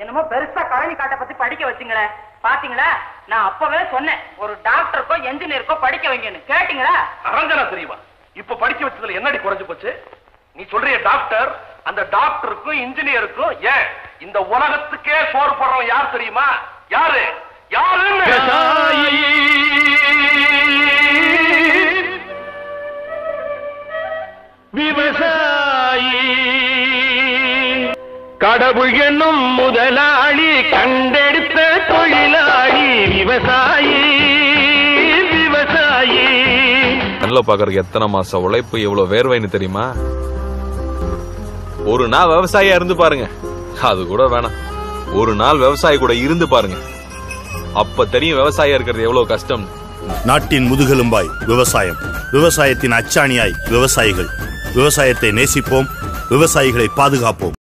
என்னமோ பெருசா கழனி காட்டை பத்தி படிக்க வச்சுங்களே பாத்தீங்களா நான் அப்பவே சொன்னேன் ஒரு டாக்டருக்கோ என்ஜினியருக்கோ படிக்க வைங்கன்னு கேட்டீங்களா அரஞ்சனா தெரியுமா இப்ப படிக்க வச்சதுல என்னடி குறைஞ்சு போச்சு நீ சொல்றிய டாக்டர் அந்த டாக்டருக்கும் இன்ஜினியருக்கும் ஏன் இந்த உலகத்துக்கே சோறு போடுறவன் யார் தெரியுமா யாரு யாருன்னு விவசாயி கடவுள் என்னும் முதலாளி கண்டெடுத்த தொழிலாளி விவசாயி விவசாயி கண்ணில் பாக்குறதுக்கு எத்தனை மாசம் உழைப்பு எவ்வளவு வேர்வைன்னு தெரியுமா ஒரு நாள் விவசாயியா இருந்து பாருங்க அது கூட வேணாம் ஒரு நாள் விவசாயி கூட இருந்து பாருங்க அப்ப தெரியும் விவசாயியா இருக்கிறது எவ்வளவு கஷ்டம் நாட்டின் முதுகெலும்பாய் விவசாயம் விவசாயத்தின் அச்சாணியாய் விவசாயிகள் விவசாயத்தை நேசிப்போம் விவசாயிகளை பாதுகாப்போம்